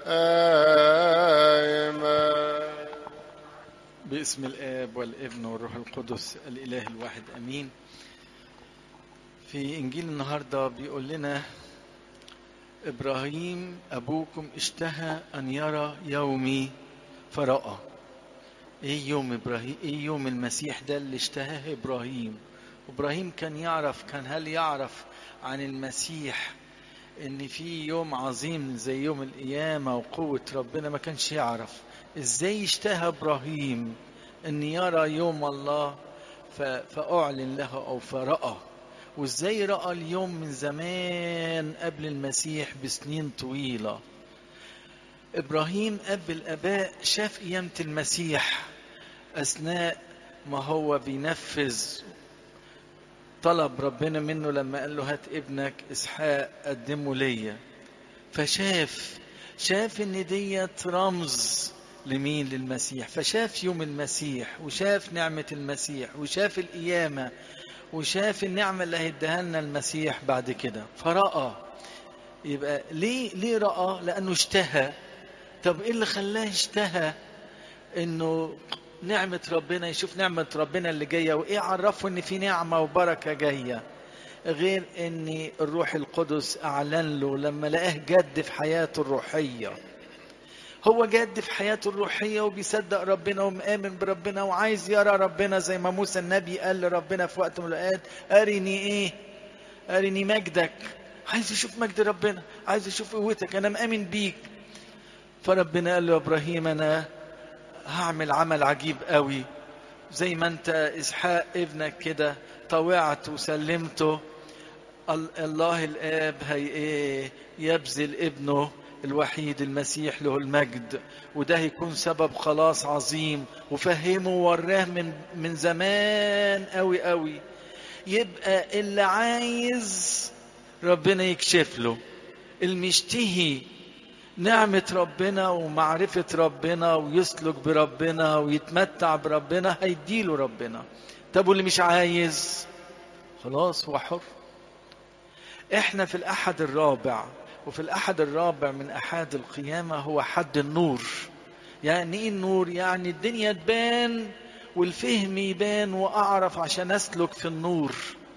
دائما باسم الآب والابن والروح القدس الإله الواحد أمين في إنجيل النهاردة بيقول لنا إبراهيم أبوكم اشتهى أن يرى يومي فرأى إيه يوم إبراهيم إيه يوم المسيح ده اللي اشتهاه إبراهيم إبراهيم كان يعرف كان هل يعرف عن المسيح إن في يوم عظيم زي يوم القيامة وقوة ربنا ما كانش يعرف إزاي اشتهى إبراهيم أن يرى يوم الله ف- فأعلن له أو فرأى وإزاي رأى اليوم من زمان قبل المسيح بسنين طويلة إبراهيم أب الآباء شاف قيامة المسيح أثناء ما هو بينفذ طلب ربنا منه لما قال له هات ابنك إسحاق قدمه ليا فشاف شاف ان ديت رمز لمين للمسيح فشاف يوم المسيح وشاف نعمة المسيح وشاف القيامة وشاف النعمة اللي هيديها لنا المسيح بعد كده فرأى يبقى ليه ليه رأى لأنه اشتهى طب ايه اللي خلاه اشتهى انه نعمة ربنا يشوف نعمة ربنا اللي جاية وايه عرفه ان في نعمة وبركة جاية غير ان الروح القدس اعلن له لما لقاه جد في حياته الروحية هو جد في حياته الروحية وبيصدق ربنا ومآمن بربنا وعايز يرى ربنا زي ما موسى النبي قال لربنا في وقت من الأوقات أرني إيه أرني مجدك عايز يشوف مجد ربنا عايز يشوف قوتك أنا مآمن بيك فربنا قال له يا إبراهيم أنا هعمل عمل عجيب قوي زي ما أنت إسحاق ابنك كده طوعت وسلمته ال- الله الآب هي إيه يبذل ابنه الوحيد المسيح له المجد وده هيكون سبب خلاص عظيم وفهمه ووراه من من زمان قوي قوي يبقى اللي عايز ربنا يكشف له المشتهي نعمة ربنا ومعرفة ربنا ويسلك بربنا ويتمتع بربنا هيديله ربنا طب واللي مش عايز خلاص هو حر احنا في الاحد الرابع وفي الاحد الرابع من احاد القيامه هو حد النور يعني ايه النور يعني الدنيا تبان والفهم يبان واعرف عشان اسلك في النور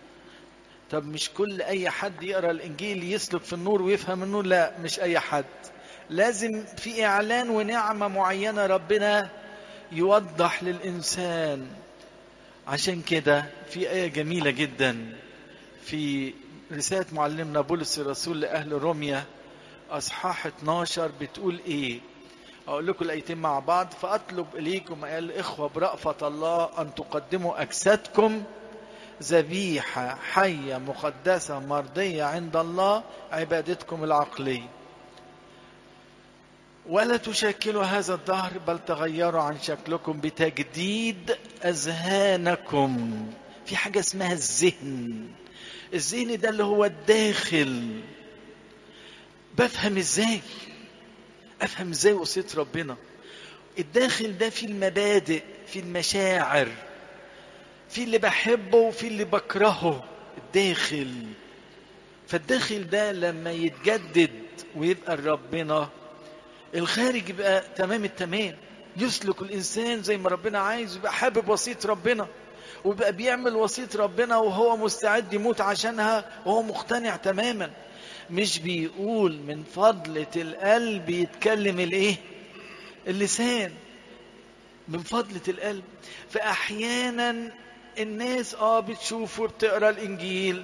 طب مش كل اي حد يقرا الانجيل يسلك في النور ويفهم النور لا مش اي حد لازم في اعلان ونعمه معينه ربنا يوضح للانسان عشان كده في ايه جميله جدا في رسالة معلمنا بولس الرسول لأهل روميا أصحاح 12 بتقول إيه؟ أقول لكم الآيتين مع بعض فأطلب إليكم أيها الإخوة برأفة الله أن تقدموا أجسادكم ذبيحة حية مقدسة مرضية عند الله عبادتكم العقلية ولا تشكلوا هذا الدهر بل تغيروا عن شكلكم بتجديد أذهانكم في حاجة اسمها الذهن الذهن ده اللي هو الداخل بفهم ازاي افهم ازاي وصية ربنا الداخل ده في المبادئ في المشاعر في اللي بحبه وفي اللي بكرهه الداخل فالداخل ده لما يتجدد ويبقى ربنا الخارج يبقى تمام التمام يسلك الانسان زي ما ربنا عايز يبقى حابب وصيه ربنا ويبقى بيعمل وصيه ربنا وهو مستعد يموت عشانها وهو مقتنع تماما مش بيقول من فضلة القلب يتكلم الايه اللسان من فضلة القلب فأحيانا الناس اه بتشوف وبتقرا الإنجيل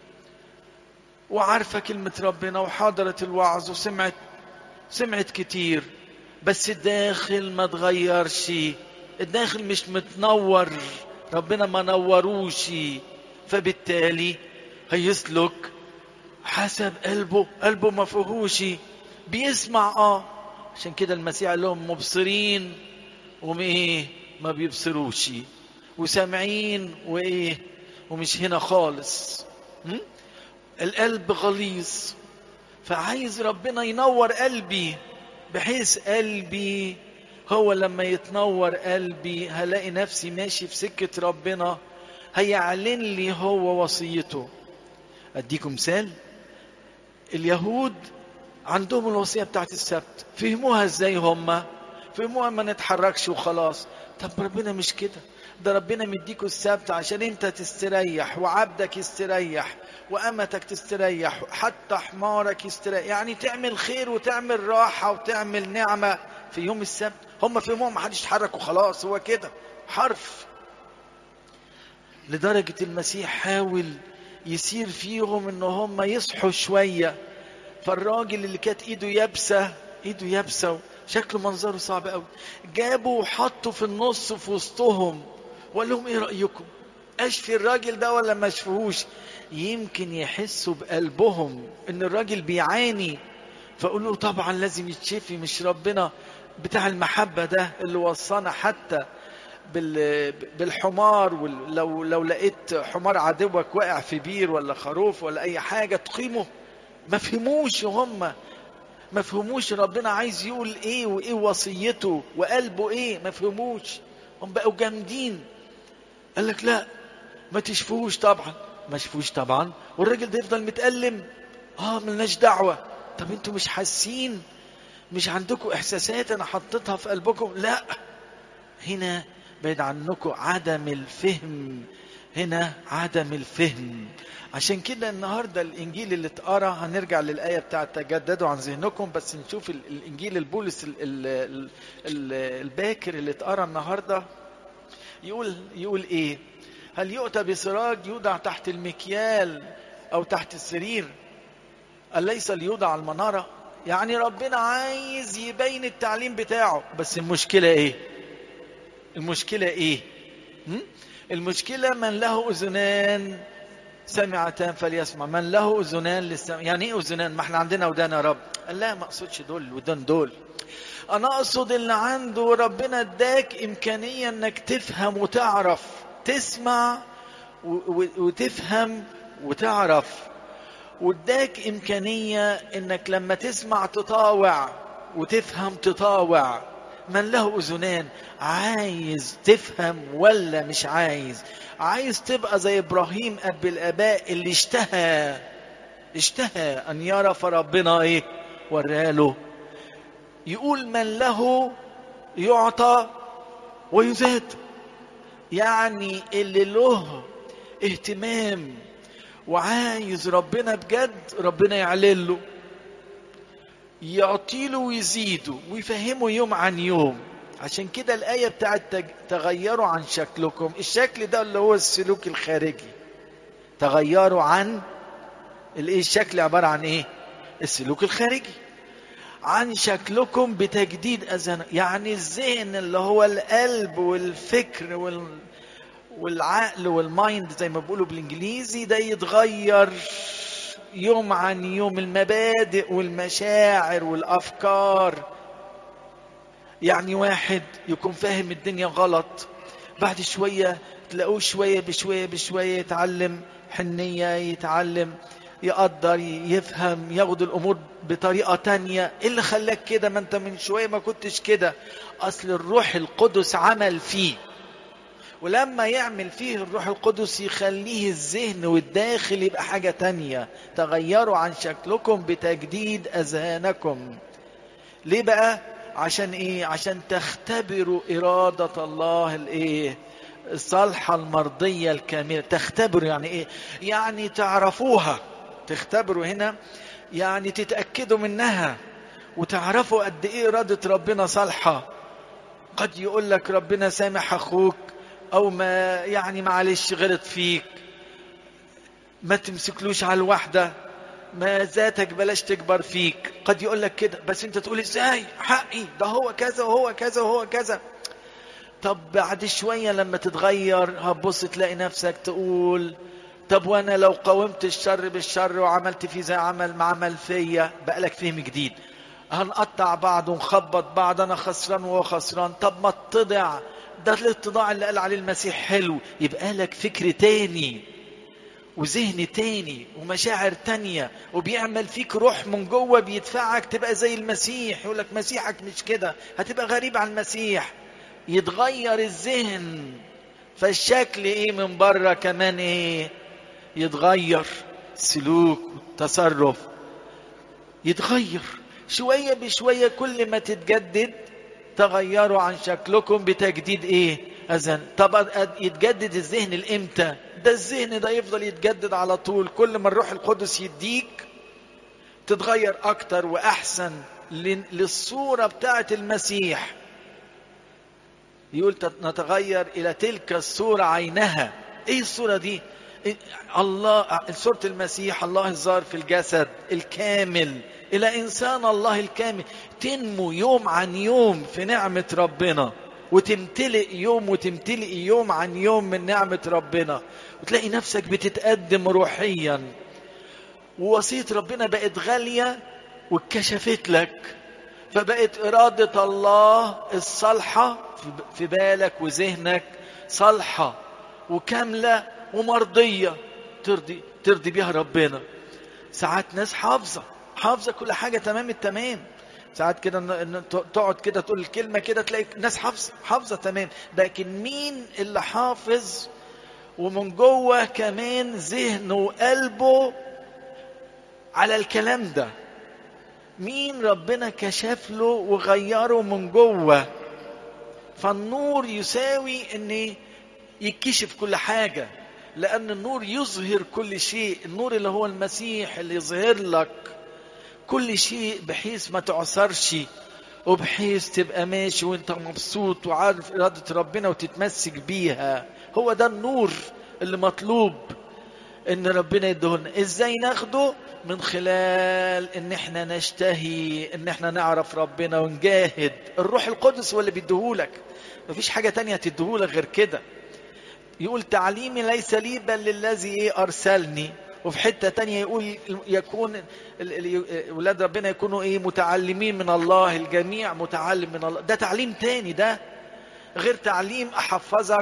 وعارفة كلمة ربنا وحضرت الوعظ وسمعت سمعت كتير بس الداخل ما تغيرش الداخل مش متنور ربنا ما نوروش فبالتالي هيسلك حسب قلبه قلبه ما فيهوش بيسمع اه عشان كده المسيح قال لهم مبصرين وايه ما بيبصروش وسامعين وايه ومش هنا خالص م? القلب غليظ فعايز ربنا ينور قلبي بحيث قلبي هو لما يتنور قلبي هلاقي نفسي ماشي في سكة ربنا هيعلن لي هو وصيته اديكم مثال اليهود عندهم الوصية بتاعت السبت فهموها ازاي هم فهموها ما نتحركش وخلاص طب ربنا مش كده ده ربنا مديكوا السبت عشان انت تستريح وعبدك يستريح وامتك تستريح حتى حمارك يستريح يعني تعمل خير وتعمل راحة وتعمل نعمة في يوم السبت هم فهموها ما حدش يتحرك وخلاص هو كده حرف لدرجة المسيح حاول يسير فيهم ان هم يصحوا شوية فالراجل اللي كانت ايده يابسة ايده يابسة شكله منظره صعب قوي جابوا وحطوا في النص في وسطهم وقال لهم ايه رأيكم اشفي الراجل ده ولا ما اشفيهوش يمكن يحسوا بقلبهم ان الراجل بيعاني فقولوا طبعا لازم يتشفي مش ربنا بتاع المحبة ده اللي وصانا حتى بالحمار لو لو لقيت حمار عدوك واقع في بير ولا خروف ولا اي حاجه تقيمه ما فهموش هم ما فهموش ربنا عايز يقول ايه وايه وصيته وقلبه ايه ما فهموش هم بقوا جامدين قال لك لا ما تشفوش طبعا ما شفوش طبعا والراجل ده يفضل متألم اه ملناش دعوه طب انتوا مش حاسين مش عندكم احساسات انا حطيتها في قلبكم لا هنا بعيد عنكم عدم الفهم هنا عدم الفهم عشان كده النهارده الانجيل اللي اتقرا هنرجع للايه بتاعه تجددوا عن ذهنكم بس نشوف الانجيل البولس ال ال ال الباكر اللي اتقرا النهارده يقول يقول ايه هل يؤتى بسراج يوضع تحت المكيال او تحت السرير أليس ليوضع المناره يعني ربنا عايز يبين التعليم بتاعه بس المشكله ايه المشكلة ايه م? المشكلة من له اذنان سمعتان فليسمع من له اذنان للسمع يعني ايه اذنان ما احنا عندنا ودان يا رب قال لا ما اقصدش دول الودان دول انا اقصد اللي عنده ربنا اداك امكانية انك تفهم وتعرف تسمع وتفهم وتعرف واداك امكانية انك لما تسمع تطاوع وتفهم تطاوع من له اذنان عايز تفهم ولا مش عايز عايز تبقى زي ابراهيم اب الاباء اللي اشتهى اشتهى ان يرى فربنا ايه وراله يقول من له يعطى ويزاد يعني اللي له اهتمام وعايز ربنا بجد ربنا يعلن له يعطيله ويزيده ويفهمه يوم عن يوم عشان كده الآية بتاعت تغيروا عن شكلكم الشكل ده اللي هو السلوك الخارجي تغيروا عن الايه الشكل عبارة عن ايه السلوك الخارجي عن شكلكم بتجديد أذهان يعني الذهن اللي هو القلب والفكر وال والعقل والمايند زي ما بيقولوا بالانجليزي ده يتغير يوم عن يوم المبادئ والمشاعر والافكار يعني واحد يكون فاهم الدنيا غلط بعد شويه تلاقوه شويه بشويه بشويه يتعلم حنيه يتعلم يقدر يفهم ياخد الامور بطريقه تانية ايه اللي خلاك كده ما انت من شويه ما كنتش كده اصل الروح القدس عمل فيه ولما يعمل فيه الروح القدس يخليه الذهن والداخل يبقى حاجة تانية تغيروا عن شكلكم بتجديد أذهانكم ليه بقى عشان ايه عشان تختبروا إرادة الله الايه الصالحة المرضية الكاملة تختبروا يعني ايه يعني تعرفوها تختبروا هنا يعني تتأكدوا منها وتعرفوا قد ايه إرادة ربنا صالحة قد يقول لك ربنا سامح أخوك او ما يعني معلش غلط فيك ما تمسكلوش على الواحدة ما ذاتك بلاش تكبر فيك قد يقول لك كده بس انت تقول ازاي حقي ده هو كذا وهو كذا وهو كذا طب بعد شوية لما تتغير هتبص تلاقي نفسك تقول طب وانا لو قاومت الشر بالشر وعملت فيه زي عمل ما عمل فيا بقالك فهم جديد هنقطع بعض ونخبط بعض انا خسران وهو خسران طب ما اتضع ده الاتضاع اللي قال عليه المسيح حلو يبقى لك فكر تاني وذهن تاني ومشاعر تانية وبيعمل فيك روح من جوه بيدفعك تبقى زي المسيح يقول لك مسيحك مش كده هتبقى غريب عن المسيح يتغير الذهن فالشكل ايه من بره كمان ايه يتغير سلوك تصرف يتغير شوية بشوية كل ما تتجدد تغيروا عن شكلكم بتجديد ايه اذن طب يتجدد الذهن الامتى ده الذهن ده يفضل يتجدد على طول كل ما الروح القدس يديك تتغير اكتر واحسن للصورة بتاعة المسيح يقول نتغير الى تلك الصورة عينها ايه الصورة دي الله صورة المسيح الله الظاهر في الجسد الكامل إلى إنسان الله الكامل تنمو يوم عن يوم في نعمة ربنا وتمتلئ يوم وتمتلئ يوم عن يوم من نعمة ربنا وتلاقي نفسك بتتقدم روحيا ووصية ربنا بقت غالية واتكشفت لك فبقت إرادة الله الصالحة في بالك وذهنك صالحة وكاملة ومرضية ترضي ترضي بيها ربنا ساعات ناس حافظة حافظة كل حاجة تمام التمام ساعات كده ان تقعد كده تقول الكلمة كده تلاقي ناس حافظة حافظة تمام لكن مين اللي حافظ ومن جوه كمان ذهنه وقلبه على الكلام ده مين ربنا كشف له وغيره من جوه فالنور يساوي ان يكشف كل حاجة لأن النور يظهر كل شيء النور اللي هو المسيح اللي يظهر لك كل شيء بحيث ما تعصرش وبحيث تبقى ماشي وانت مبسوط وعارف إرادة ربنا وتتمسك بيها هو ده النور اللي مطلوب ان ربنا يدهلنا ازاي ناخده من خلال ان احنا نشتهي ان احنا نعرف ربنا ونجاهد الروح القدس هو اللي بيديهولك مفيش حاجة تانية تديهولك غير كده يقول تعليمي ليس لي بل للذي ايه ارسلني وفي حتة تانية يقول يكون ولاد ربنا يكونوا ايه متعلمين من الله الجميع متعلم من الله ده تعليم تاني ده غير تعليم احفظك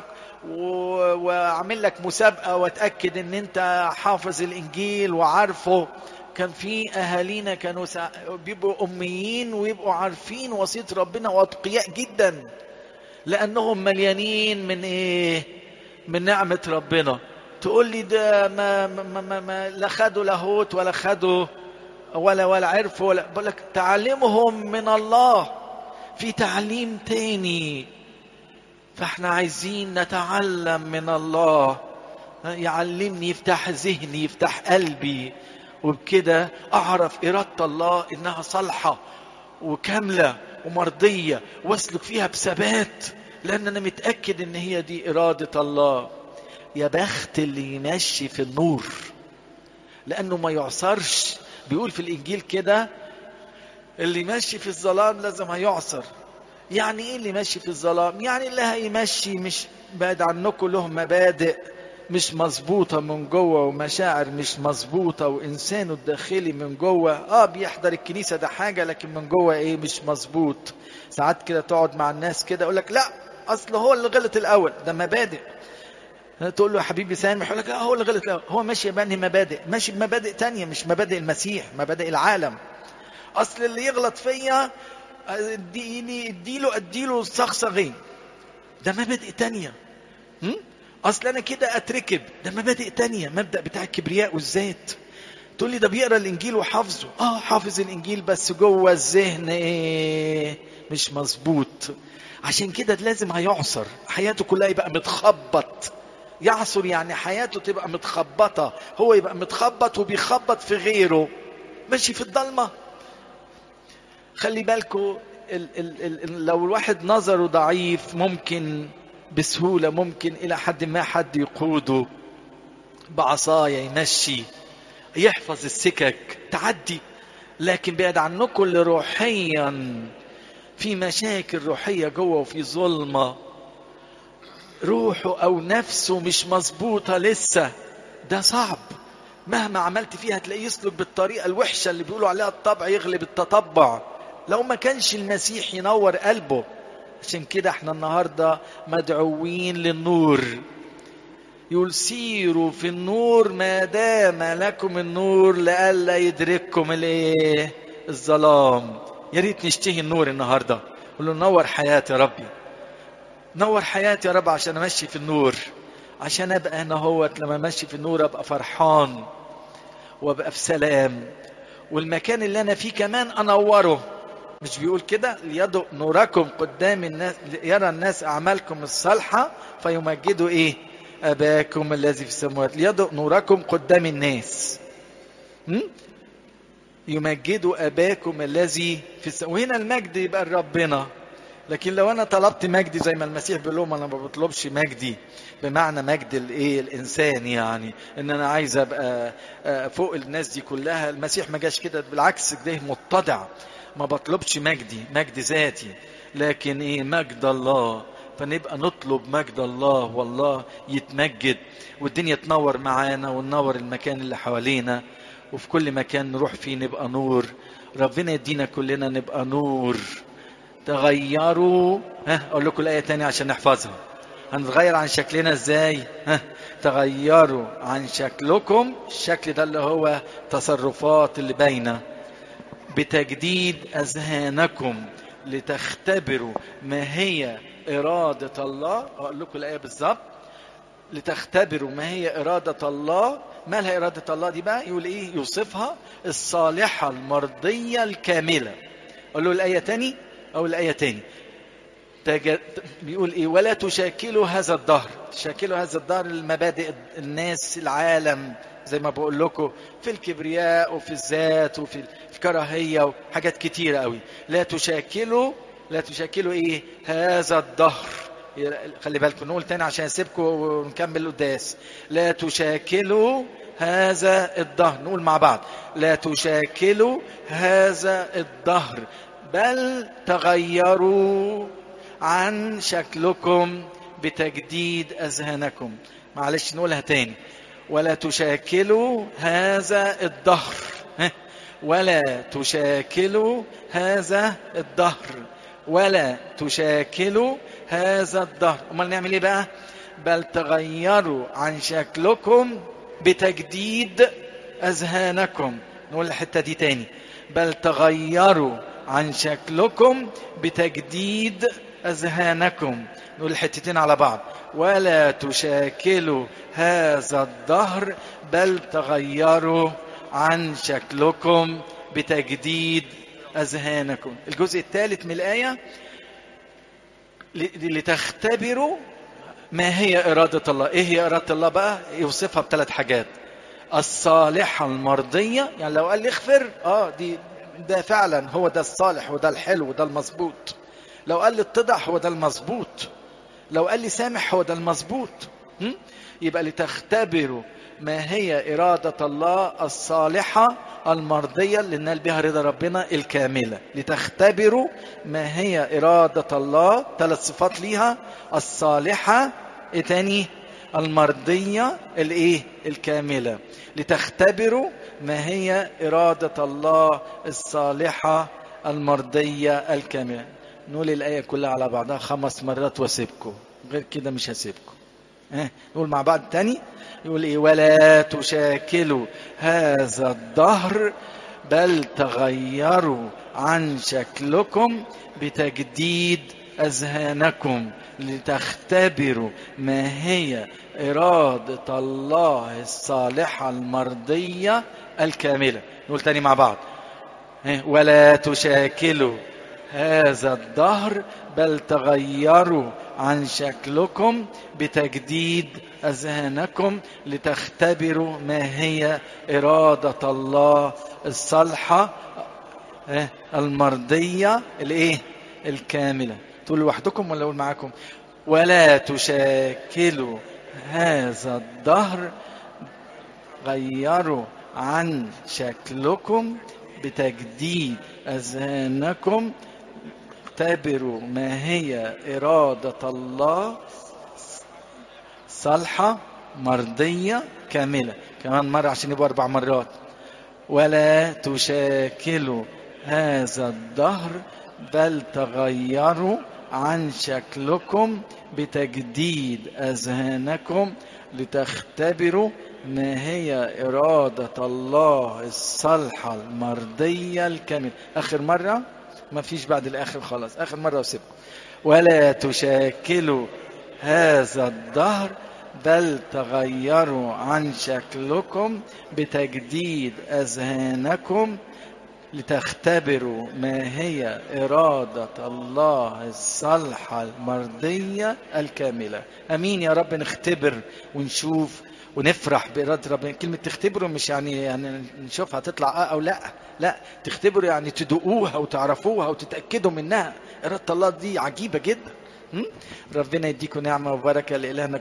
واعمل لك مسابقة واتأكد ان انت حافظ الانجيل وعارفه كان في اهالينا كانوا سا... بيبقوا اميين ويبقوا عارفين وصية ربنا واتقياء جدا لانهم مليانين من ايه من نعمة ربنا تقول لي ده ما, ما, ما, ما لا خدوا لاهوت ولا خدوا ولا ولا عرفوا ولا بقول لك تعلمهم من الله في تعليم تاني فاحنا عايزين نتعلم من الله يعلمني يفتح ذهني يفتح قلبي وبكده اعرف اراده الله انها صالحه وكامله ومرضيه واسلك فيها بثبات لان انا متاكد ان هي دي اراده الله يا بخت اللي يمشي في النور لانه ما يعصرش بيقول في الانجيل كده اللي ماشي في الظلام لازم هيعصر يعني ايه اللي ماشي في الظلام يعني اللي هيمشي مش بعد عنكم له مبادئ مش مظبوطة من جوه ومشاعر مش مظبوطة وإنسانه الداخلي من جوه آه بيحضر الكنيسة ده حاجة لكن من جوه إيه مش مظبوط ساعات كده تقعد مع الناس كده يقول لك لا أصل هو اللي غلط الأول ده مبادئ تقول له يا حبيبي سامح يقول لك لا هو اللي غلط الأول هو ماشي بأنهي مبادئ ماشي بمبادئ تانية مش مبادئ المسيح مبادئ العالم أصل اللي يغلط فيا اديني اديله اديله صغصغين ده مبادئ تانية م? اصل انا كده اتركب ده مبادئ تانية مبدأ بتاع الكبرياء والذات تقول لي ده بيقرا الانجيل وحافظه اه حافظ الانجيل بس جوه الذهن ايه مش مظبوط عشان كده لازم هيعصر حياته كلها يبقى متخبط يعصر يعني حياته تبقى متخبطة هو يبقى متخبط وبيخبط في غيره ماشي في الضلمة خلي بالكوا ال ال ال لو الواحد نظره ضعيف ممكن بسهولة ممكن إلى حد ما حد يقوده بعصاية يمشي يحفظ السكك تعدي لكن بعد عنكم اللي روحيا في مشاكل روحية جوه وفي ظلمة روحه أو نفسه مش مظبوطة لسه ده صعب مهما عملت فيها هتلاقيه يسلك بالطريقة الوحشة اللي بيقولوا عليها الطبع يغلب التطبع لو ما كانش المسيح ينور قلبه عشان كده احنا النهاردة مدعوين للنور يقول سيروا في النور ما دام لكم النور لئلا يدرككم الايه الظلام يا ريت نشتهي النور النهارده قول له نور حياتي يا ربي نور حياتي يا رب عشان امشي في النور عشان ابقى انا هوت لما امشي في النور ابقى فرحان وابقى في سلام والمكان اللي انا فيه كمان انوره مش بيقول كده ليضوء نوركم قدام الناس يرى الناس اعمالكم الصالحه فيمجدوا ايه اباكم الذي في السماوات ليضوء نوركم قدام الناس م? يمجدوا اباكم الذي في السماوات وهنا المجد يبقى لربنا لكن لو انا طلبت مجدي زي ما المسيح بيقول لهم انا ما بطلبش مجدي بمعنى مجد الايه الانسان يعني ان انا عايز ابقى فوق الناس دي كلها المسيح ما جاش كده بالعكس ده متضع ما بطلبش مجدي مجد ذاتي لكن ايه مجد الله فنبقى نطلب مجد الله والله يتمجد والدنيا تنور معانا وننور المكان اللي حوالينا وفي كل مكان نروح فيه نبقى نور ربنا يدينا كلنا نبقى نور تغيروا ها اقول لكم الايه تانية عشان نحفظها هنتغير عن شكلنا ازاي ها تغيروا عن شكلكم الشكل ده اللي هو تصرفات اللي باينه بتجديد اذهانكم لتختبروا ما هي اراده الله اقول لكم الايه بالظبط لتختبروا ما هي اراده الله ما لها اراده الله دي بقى يقول ايه يوصفها الصالحه المرضيه الكامله اقول له الايه تاني او الايه تاني تج... بيقول ايه ولا تشاكلوا هذا الدهر تشاكلوا هذا الدهر المبادئ الناس العالم زي ما بقول لكم في الكبرياء وفي الذات وفي الكراهيه وحاجات كتيره قوي لا تشاكلوا لا تشاكلوا ايه هذا الدهر خلي بالكم نقول تاني عشان اسيبكم ونكمل القداس لا تشاكلوا هذا الدهر نقول مع بعض لا تشاكلوا هذا الدهر بل تغيروا عن شكلكم بتجديد اذهانكم معلش نقولها تاني ولا تشاكلوا هذا الدهر ولا تشاكلوا هذا الدهر ولا تشاكلوا هذا الدهر امال نعمل ايه بقى بل تغيروا عن شكلكم بتجديد اذهانكم نقول الحته دي تاني بل تغيروا عن شكلكم بتجديد اذهانكم نقول الحتتين على بعض ولا تشاكلوا هذا الدهر بل تغيروا عن شكلكم بتجديد اذهانكم الجزء الثالث من الايه لتختبروا ما هي اراده الله ايه هي اراده الله بقى يوصفها بثلاث حاجات الصالحه المرضيه يعني لو قال لي اغفر اه دي ده فعلا هو ده الصالح وده الحلو وده المظبوط لو قال لي اتضع هو ده المظبوط لو قال لي سامح هو ده المظبوط يبقى لتختبروا ما هي إرادة الله الصالحة المرضية اللي نال بها رضا ربنا الكاملة لتختبروا ما هي إرادة الله ثلاث صفات ليها الصالحة إيه تاني المرضية الإيه الكاملة لتختبروا ما هي إرادة الله الصالحة المرضية الكاملة نقول الآية كلها على بعضها خمس مرات واسيبكم غير كده مش هسيبكم اه نقول مع بعض تاني يقول ايه ولا تشاكلوا هذا الدهر بل تغيروا عن شكلكم بتجديد اذهانكم لتختبروا ما هي اراده الله الصالحه المرضيه الكامله نقول تاني مع بعض ولا تشاكلوا هذا الدهر بل تغيروا عن شكلكم بتجديد اذهانكم لتختبروا ما هي اراده الله الصالحه المرضيه الايه الكامله تقول لوحدكم ولا اقول معاكم ولا تشاكلوا هذا الدهر غيروا عن شكلكم بتجديد اذهانكم اختبروا ما هي إرادة الله صالحة مرضية كاملة كمان مرة عشان يبقى أربع مرات ولا تشاكلوا هذا الدهر بل تغيروا عن شكلكم بتجديد أذهانكم لتختبروا ما هي إرادة الله الصالحة المرضية الكاملة آخر مرة ما فيش بعد الآخر خلاص آخر مرة وسيبكم ولا تشاكلوا هذا الدهر بل تغيروا عن شكلكم بتجديد أذهانكم لتختبروا ما هي إرادة الله الصالحة المرضية الكاملة أمين يا رب نختبر ونشوف ونفرح بإرادة ربنا كلمة تختبروا مش يعني يعني نشوفها تطلع آه أو لا لا تختبروا يعني تدوقوها وتعرفوها وتتأكدوا منها إرادة الله دي عجيبة جدا م? ربنا يديكم نعمة وبركة لإلهنا